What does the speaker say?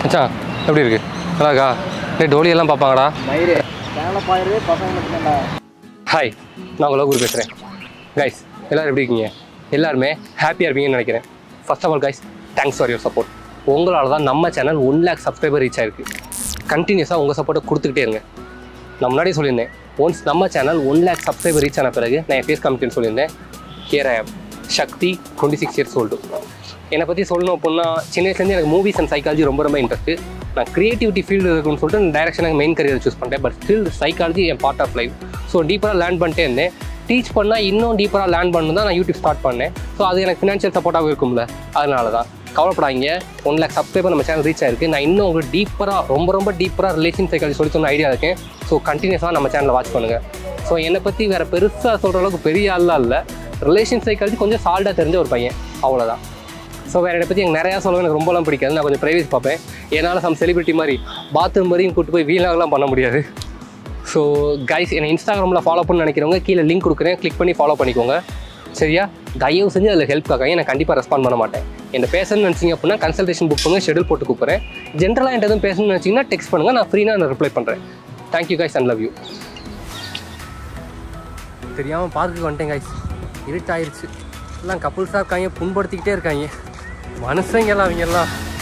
மச்சான் எப்படி இருக்கு நல்லா இருக்கா டேய் டோலி எல்லாம் பார்ப்பாங்கடா மயிறு சேனலை பாயிரு பசங்க மட்டும்தான்டா ஹாய் நான் உங்கள் லோகுரு பேசுகிறேன் கைஸ் எல்லோரும் எப்படி இருக்கீங்க எல்லாருமே ஹாப்பியாக இருப்பீங்கன்னு நினைக்கிறேன் first of all guys thanks for your support உங்களால் தான் நம்ம channel one lakh subscriber reach ஆயிருக்கு கண்டினியூஸாக உங்கள் சப்போர்ட்டை கொடுத்துக்கிட்டே இருங்க நான் முன்னாடி சொல்லியிருந்தேன் ஒன்ஸ் நம்ம channel one lakh subscriber reach ஆன பிறகு நான் என் ஃபேஸ் காமிக்கன்னு சொல்லியிருந்தேன் here I am Sakthi twenty six years old என்னை பற்றி சொல்லணும் அப்படின்னா சின்ன வயசுலேருந்து எனக்கு மூவிஸ் அண்ட் சைக்காலஜி ரொம்ப ரொம்ப இன்ட்ரெஸ்ட் நான் கிரியேட்டிவிட்டி ஃபீல்டு இருக்குன்னு சொல்லிட்டு நான் டைரக்ஷனாக மெயின் கரியர் சூஸ் பண்ணிட்டேன் பட் ஸ்டில் சைக்காலஜி என் பார்ட் ஆஃப் லைஃப் ஸோ டீப்பராக லேர்ன் பண்ணிட்டே இருந்தேன் டீச் பண்ணால் இன்னும் டீப்பராக லேர்ன் பண்ணணும் தான் நான் யூடியூப் ஸ்டார்ட் பண்ணேன் ஸோ அது எனக்கு ஃபினான்ஷியல் சப்போர்ட்டாகவும் இருக்கும்ல அதனால தான் கவலைப்படாதீங்க ஒன் லேக் சப்ஸ்கிரைபர் நம்ம சேனல் ரீச் ஆயிருக்கு நான் இன்னும் உங்களுக்கு டீப்பராக ரொம்ப ரொம்ப டீப்பராக ரிலேஷன் சைக்காலஜி சொல்லி சொன்ன ஐடியா இருக்கேன் ஸோ கண்டினியூஸாக நம்ம சேனலை வாட்ச் பண்ணுங்கள் ஸோ என்னை பற்றி வேறு பெருசாக சொல்கிற அளவுக்கு பெரிய ஆள்லாம் இல்லை ரிலேஷன் சைக்காலஜி கொஞ்சம் சால்டாக தெரிஞ்ச ஒரு பையன் அவ்வளோதான் ஸோ வேறு என்னை பற்றி எனக்கு நிறையா சொல்ல எனக்கு ரொம்பலாம் பிடிக்காது நான் கொஞ்சம் ப்ரைவேஸ் பார்ப்பேன் என்னால் சம் செலிபிரிட்டி மாதிரி பாத்ரூம் வரையும் கூட்டு போய் வீலாகலாம் பண்ண முடியாது ஸோ கைஸ் என்னை இன்ஸ்டாகிராமில் ஃபாலோ பண்ண நினைக்கிறவங்க கீழே லிங்க் கொடுக்குறேன் கிளிக் பண்ணி ஃபாலோ பண்ணிக்கோங்க சரியா தயவு செஞ்சு அதில் ஹெல்ப் காக்காங்க நான் கண்டிப்பாக ரெஸ்பாண்ட் பண்ண மாட்டேன் என்ன பேசணும்னு நினச்சிங்க அப்படின்னா கன்சல்டேஷன் புக் பண்ணுங்க ஷெடியூல் போட்டு கூப்பிட்றேன் ஜென்ரலாக என்கிட்ட எதுவும் பேசணும்னு நினச்சிங்கன்னா டெக்ஸ்ட் பண்ணுங்கள் நான் ஃப்ரீனா நான் ரிப்ளை பண்ணுறேன் thank you guys and love you தெரியாமல் பார்க்குக்கு வந்துட்டேன் கைஸ் இருட்டாயிருச்சு எல்லாம் கப்புள்ஸாக இருக்காங்க புண்படுத்திக்கிட்டே இருக்காங்க மனுஷங்க எல்லாம் அவங்க எல்லாம்